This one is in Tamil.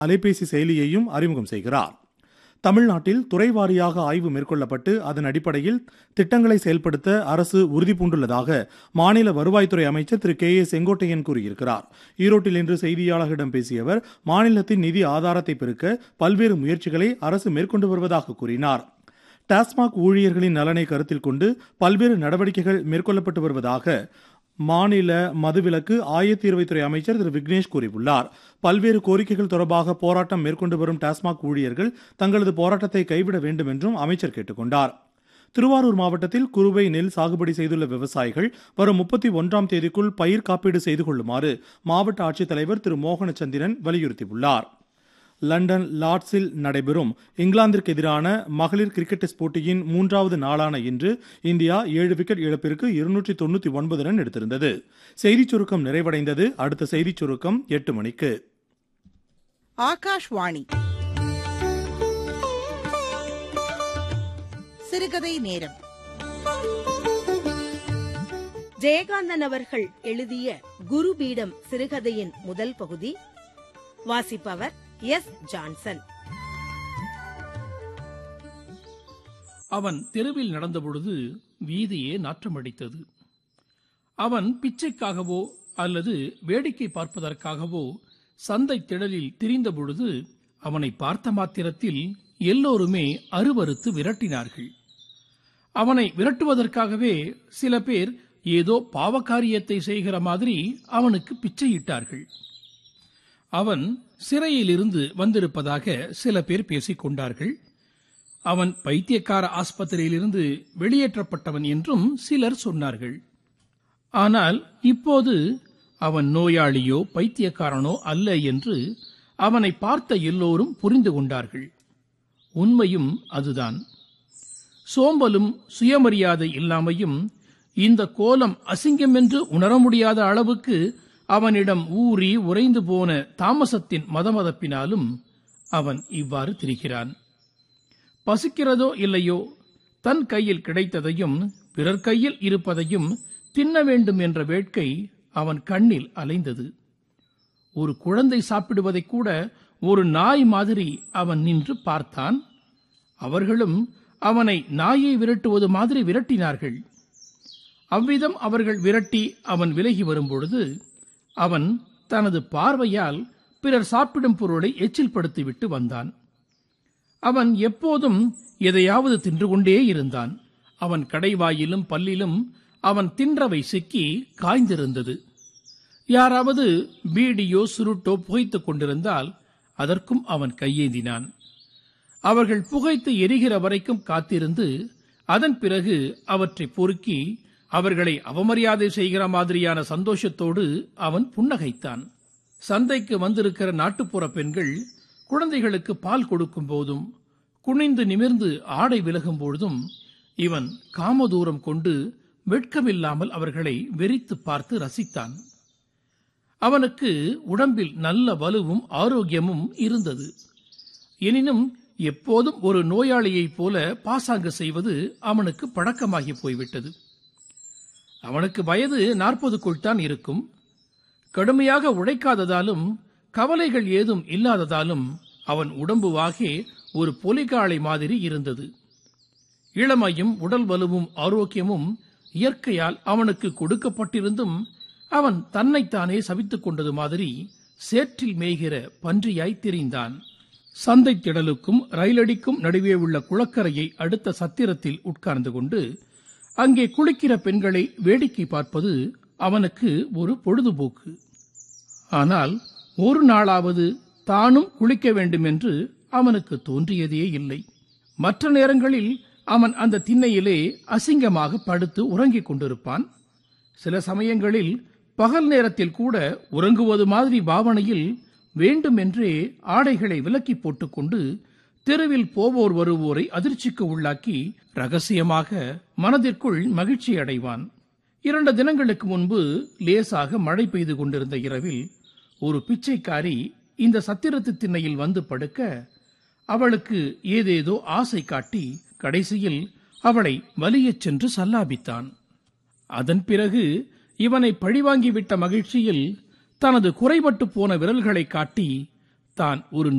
அலைபேசி செயலியையும் அறிமுகம் செய்கிறார் தமிழ்நாட்டில் துறை வாரியாக ஆய்வு மேற்கொள்ளப்பட்டு அதன் அடிப்படையில் திட்டங்களை செயல்படுத்த அரசு உறுதிபூண்டுள்ளதாக மாநில வருவாய்த்துறை அமைச்சர் திரு கே ஏ செங்கோட்டையன் கூறியிருக்கிறார் ஈரோட்டில் இன்று செய்தியாளர்களிடம் பேசிய அவர் மாநிலத்தின் நிதி ஆதாரத்தை பெருக்க பல்வேறு முயற்சிகளை அரசு மேற்கொண்டு வருவதாக கூறினார் டாஸ்மாக் ஊழியர்களின் நலனை கருத்தில் கொண்டு பல்வேறு நடவடிக்கைகள் மேற்கொள்ளப்பட்டு வருவதாக மாநில மதுவிலக்கு ஆயத்தீர்வைத்துறை அமைச்சர் திரு விக்னேஷ் கூறியுள்ளார் பல்வேறு கோரிக்கைகள் தொடர்பாக போராட்டம் மேற்கொண்டு வரும் டாஸ்மாக் ஊழியர்கள் தங்களது போராட்டத்தை கைவிட வேண்டும் என்றும் அமைச்சர் கேட்டுக்கொண்டார் திருவாரூர் மாவட்டத்தில் குறுவை நெல் சாகுபடி செய்துள்ள விவசாயிகள் வரும் முப்பத்தி ஒன்றாம் தேதிக்குள் பயிர் காப்பீடு செய்து கொள்ளுமாறு மாவட்ட ஆட்சித்தலைவர் திரு மோகனச்சந்திரன் வலியுறுத்தியுள்ளார் லண்டன் லார்ட்ஸில் நடைபெறும் இங்கிலாந்திற்கு எதிரான மகளிர் கிரிக்கெட் டெஸ்ட் போட்டியின் மூன்றாவது நாளான இன்று இந்தியா ஏழு விக்கெட் இழப்பிற்கு இருநூற்றி தொண்ணூத்தி ஒன்பது ரன் எடுத்திருந்தது செய்திச் சுருக்கம் நிறைவடைந்தது அடுத்த செய்திச் சுருக்கம் எட்டு மணிக்கு ஆகாஷ்வாணி சிறுகதை நேரம் ஜெயகாந்தன் அவர்கள் எழுதிய குருபீடம் சிறுகதையின் முதல் பகுதி வாசிப்பவர் எஸ் ஜான்சன் அவன் தெருவில் நடந்தபொழுது வீதியே நாற்றமடித்தது அவன் பிச்சைக்காகவோ அல்லது வேடிக்கை பார்ப்பதற்காகவோ சந்தை திடலில் திரிந்தபொழுது அவனை பார்த்த மாத்திரத்தில் எல்லோருமே அருவருத்து விரட்டினார்கள் அவனை விரட்டுவதற்காகவே சில பேர் ஏதோ பாவகாரியத்தை செய்கிற மாதிரி அவனுக்கு பிச்சையிட்டார்கள் அவன் சிறையிலிருந்து வந்திருப்பதாக சில பேர் பேசிக் கொண்டார்கள் அவன் பைத்தியக்கார ஆஸ்பத்திரியிலிருந்து வெளியேற்றப்பட்டவன் என்றும் சிலர் சொன்னார்கள் ஆனால் இப்போது அவன் நோயாளியோ பைத்தியக்காரனோ அல்ல என்று அவனை பார்த்த எல்லோரும் புரிந்து கொண்டார்கள் உண்மையும் அதுதான் சோம்பலும் சுயமரியாதை இல்லாமையும் இந்த கோலம் அசிங்கம் என்று உணர முடியாத அளவுக்கு அவனிடம் ஊறி உறைந்து போன தாமசத்தின் மதமதப்பினாலும் அவன் இவ்வாறு திரிகிறான் பசிக்கிறதோ இல்லையோ தன் கையில் கிடைத்ததையும் பிறர் கையில் இருப்பதையும் தின்ன வேண்டும் என்ற வேட்கை அவன் கண்ணில் அலைந்தது ஒரு குழந்தை சாப்பிடுவதை கூட ஒரு நாய் மாதிரி அவன் நின்று பார்த்தான் அவர்களும் அவனை நாயை விரட்டுவது மாதிரி விரட்டினார்கள் அவ்விதம் அவர்கள் விரட்டி அவன் விலகி வரும்பொழுது அவன் தனது பார்வையால் பிறர் சாப்பிடும் பொருளை எச்சில் படுத்திவிட்டு வந்தான் அவன் எப்போதும் எதையாவது தின்று கொண்டே இருந்தான் அவன் கடைவாயிலும் பல்லிலும் அவன் தின்றவை சிக்கி காய்ந்திருந்தது யாராவது பீடியோ சுருட்டோ புகைத்துக் கொண்டிருந்தால் அதற்கும் அவன் கையேந்தினான் அவர்கள் புகைத்து எரிகிற வரைக்கும் காத்திருந்து அதன் பிறகு அவற்றை பொறுக்கி அவர்களை அவமரியாதை செய்கிற மாதிரியான சந்தோஷத்தோடு அவன் புன்னகைத்தான் சந்தைக்கு வந்திருக்கிற நாட்டுப்புற பெண்கள் குழந்தைகளுக்கு பால் கொடுக்கும் போதும் குனிந்து நிமிர்ந்து ஆடை விலகும் பொழுதும் இவன் காமதூரம் கொண்டு வெட்கமில்லாமல் அவர்களை வெறித்து பார்த்து ரசித்தான் அவனுக்கு உடம்பில் நல்ல வலுவும் ஆரோக்கியமும் இருந்தது எனினும் எப்போதும் ஒரு நோயாளியைப் போல பாசாங்கு செய்வது அவனுக்கு பழக்கமாகி போய்விட்டது அவனுக்கு வயது நாற்பதுக்குள் தான் இருக்கும் கடுமையாக உழைக்காததாலும் கவலைகள் ஏதும் இல்லாததாலும் அவன் உடம்பு வாகே ஒரு பொலிகாளை மாதிரி இருந்தது இளமையும் உடல் வலுவும் ஆரோக்கியமும் இயற்கையால் அவனுக்கு கொடுக்கப்பட்டிருந்தும் அவன் தன்னைத்தானே சபித்துக் கொண்டது மாதிரி சேற்றில் மேய்கிற பன்றியாய் திரிந்தான் சந்தை திடலுக்கும் ரயிலடிக்கும் நடுவே உள்ள குளக்கரையை அடுத்த சத்திரத்தில் உட்கார்ந்து கொண்டு அங்கே குளிக்கிற பெண்களை வேடிக்கை பார்ப்பது அவனுக்கு ஒரு பொழுதுபோக்கு ஆனால் ஒரு நாளாவது தானும் குளிக்க வேண்டும் என்று அவனுக்கு தோன்றியதே இல்லை மற்ற நேரங்களில் அவன் அந்த திண்ணையிலே அசிங்கமாக படுத்து உறங்கிக் கொண்டிருப்பான் சில சமயங்களில் பகல் நேரத்தில் கூட உறங்குவது மாதிரி பாவனையில் வேண்டுமென்றே ஆடைகளை விலக்கி போட்டுக்கொண்டு தெருவில் போவோர் வருவோரை அதிர்ச்சிக்கு உள்ளாக்கி ரகசியமாக மனதிற்குள் மகிழ்ச்சி அடைவான் இரண்டு தினங்களுக்கு முன்பு லேசாக மழை பெய்து கொண்டிருந்த இரவில் ஒரு பிச்சைக்காரி இந்த சத்திரத்து திண்ணையில் வந்து படுக்க அவளுக்கு ஏதேதோ ஆசை காட்டி கடைசியில் அவளை வலியச் சென்று சல்லாபித்தான் அதன் பிறகு இவனை பழிவாங்கிவிட்ட மகிழ்ச்சியில் தனது குறைபட்டு போன விரல்களை காட்டி தான் ஒரு